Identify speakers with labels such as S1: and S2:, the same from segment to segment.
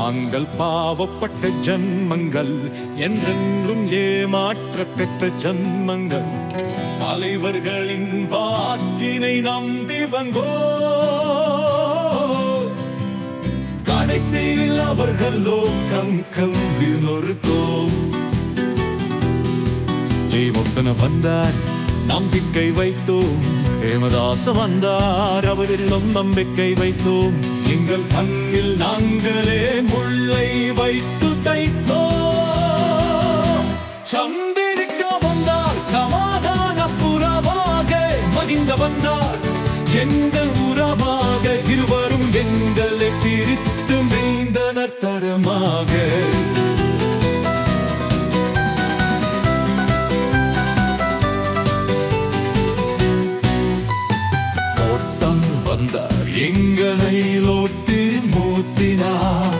S1: நாங்கள் பாவப்பட்ட ஜன்மங்கள் என்றென்றும் ஏமாற்ற பெற்ற ஜன்மங்கள் தலைவர்களின் வாக்கினை நம்பி வந்தோ கடைசியில் அவர்கள் லோகம் கம்பினொரு தோம் ஜெயமுத்தன வந்தார் நம்பிக்கை வைத்தோம் ஹேமதாச வந்தார் அவரிடம் நம்பிக்கை வைத்தோம் எங்கள் கண்ணில் நாங்களே முள்ளை வைத்து தைத்தோம் சந்திரிக்க வந்தார் சமாதான புறவாக மகிழ்ந்த வந்தார் எங்கள் உறவாக இருவரும் எங்களை பிரித்து மெய்ந்தனர் தரமாக ஓட்டம் வந்தார் எங்களை லோட்டு மூத்தினார்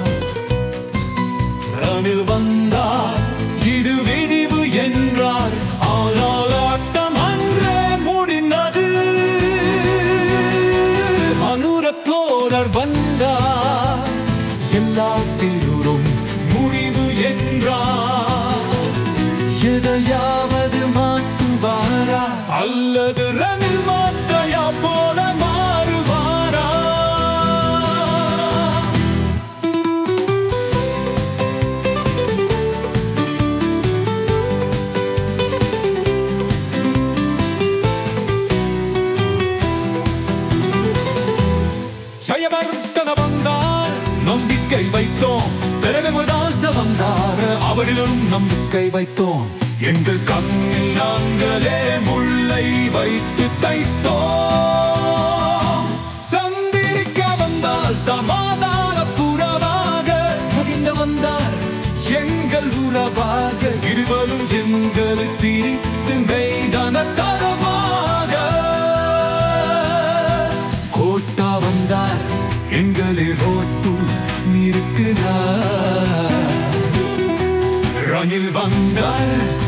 S1: ரணில் வந்தார் இது விடிவு என்றார் ஆனால் ஆட்டம் அன்றே முடிந்தது அனுரத்தோரர் வந்தார் எல்லா தீரும் முடிவு என்றார் எதையாவது மாற்றுவாரா அல்லது ரணில் மாற்றையா போல மாறுவாரா ஜயவர்த்தன வந்தார் நம்பிக்கை வைத்தோம் பிறகுதாச வந்தார் அவரிலும் நம்பிக்கை வைத்தோம் எங்கள் கண்ணில் நாங்களே முள்ளை வைத்து தைத்தோம் சந்திரிக்க வந்தால் சமாதான புறவாக மகிழ்ந்த வந்தார் எங்கள் உறவாக இருவரும் எங்களை பிரித்து மெய்தான தரமாக கோட்டா வந்தார் எங்களை ரோட்டுள் நிறுத்தினார் ரணில் வந்தார்